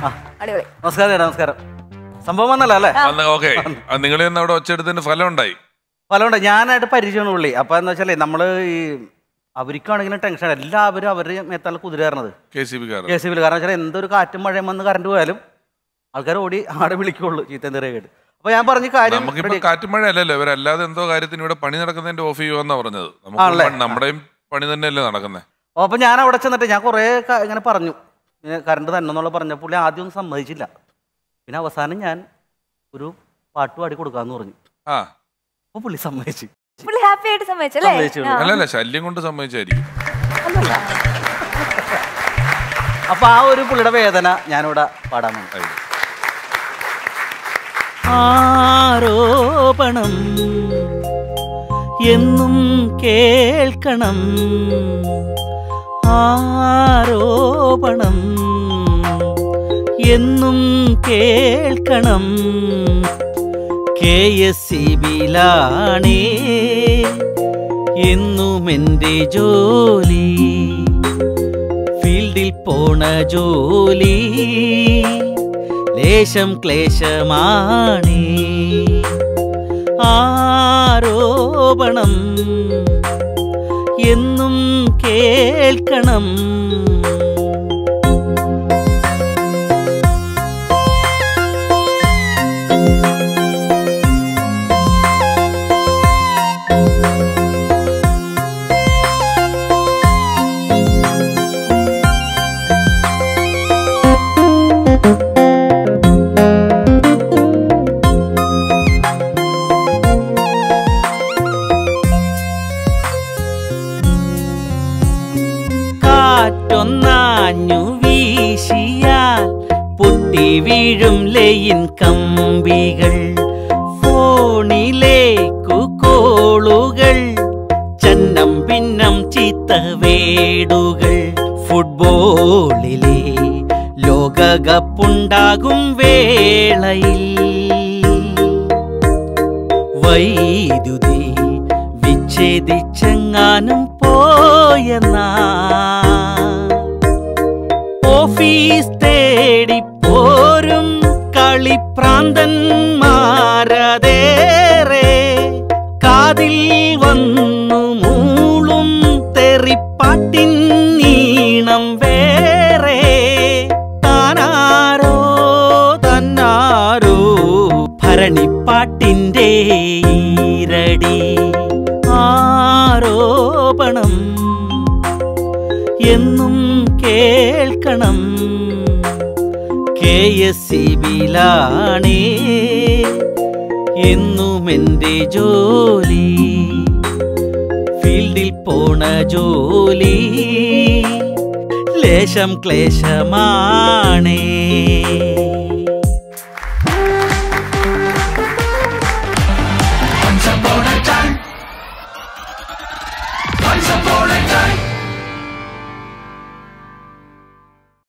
അടിപൊളി നമസ്കാരം ചേട്ടാ നമസ്കാരം സംഭവം വന്നല്ലോ അല്ലേ അന്ന് ഓക്കെ നിങ്ങൾ ഇന്ന് അവിടെ ഒച്ചെടുത്തതിന് ഫലം ഉണ്ടായി ഫലമുണ്ട് ഞാനായിട്ട് പരിചയമാണ് പുള്ളി അപ്പൊ എന്ന് വെച്ചാലേ നമ്മള് ഈ അവർക്കാണെങ്കിലും ടെൻഷൻ എല്ലാവരും അവരുടെ മേത്താണ് കുതിര കയറണത് കെ സി ബി കാരൻ കെ സി ബിയിൽ കാരണം വെച്ചാൽ എന്തൊരു കാറ്റും മഴയും വന്ന് കറണ്ട് പോയാലും ആൾക്കാർ ഓടി ആടെ വിളിക്കുള്ളൂ ചീത്ത കേട്ട് അപ്പൊ ഞാൻ പറഞ്ഞ കാര്യം നമുക്കിപ്പോ ready- കാറ്റുമഴ അല്ലല്ലോ ഇവരല്ലാതെ എന്തോ കാര്യത്തിന് ഇവിടെ പണി നടക്കുന്നതിന്റെ ഓഫ് ചെയ്യുമെന്നാ പറഞ്ഞത് ആണല്ലേ? നമുക്ക് നമ്മുടെയും പണി തന്നെയല്ലേ നടക്കുന്നത് ഓ, അപ്പൊ ഞാൻ അവിടെ ചെന്നിട്ട് ഞാൻ കുറേ ക- ഇങ്ങനെ പറഞ്ഞു ഇങ്ങനെ കറണ്ട് തന്നെ എന്നുള്ള പറഞ്ഞ പുള്ളി ആദ്യം ഒന്നും സമ്മതിച്ചില്ല പിന്നെ അവസാനം ഞാൻ ഒരു പാട്ട് പാടി കൊടുക്കാന്ന് പറഞ്ഞു ആ അപ്പൊ പുള്ളി സമ്മതിച്ചു പുള്ളി ഹാപ്പി ആയിട്ട് സമ്മതിച്ചല്ലേ സമ്മതിച്ചു. ആ. അല്ലല്ല ശല്യം കൊണ്ട് സമ്മതിച്ചായിരിക്കും അപ്പൊ ആ ഒരു പുള്ളിയുടെ വേദന ഞാനിവിടെ പാടാൻ വന്നു ആയിക്കോട്ടെ. ആരോപണം എന്നും കേൾക്കണം ആരോപണം എന്നും കേൾക്കണം കെ എസ് സി ബിയിലാണേ എന്നും എൻ്റെ ജോലി ഫീൽഡിൽ പോണ ജോലി ലേശം ക്ലേശമാണേ ആരോപണം എന്നും കേൾക്കണം കാറ്റൊന്നാഞ്ഞു വീശിയാൽ പൊട്ടി വീഴും ലയിൻ കമ്പികൾ ഫോണിലേക്കു കോളുകൾ ചന്നം പിന്നം ചീത്ത വേടുകൾ ഫുട്ബോളിലെ ലോകകപ്പുണ്ടാകും വേളയിൽ വൈദ്യുതി വിച്ഛേദിച്ചെങ്ങാനും പോയെന്നാ ഓഫീസ് തേടി പോരും കളിപ്രാന്തന്മാരതേറെ കാതിൽ വന്നു മൂളും തെറിപ്പാട്ടിൻ നീണം വേറെ താനാരോ തന്നാരോ ഭരണിപ്പാട്ടിൻ്റെ ഈരടി ആരോപണം എന്നും കേൾക്കണം കെ എസ് സി ബിയിലാണേ എന്നും എൻ്റെ ജോലി ഫീൽഡിൽ പോണ ജോലി ലേശം ക്ലേശമാണേ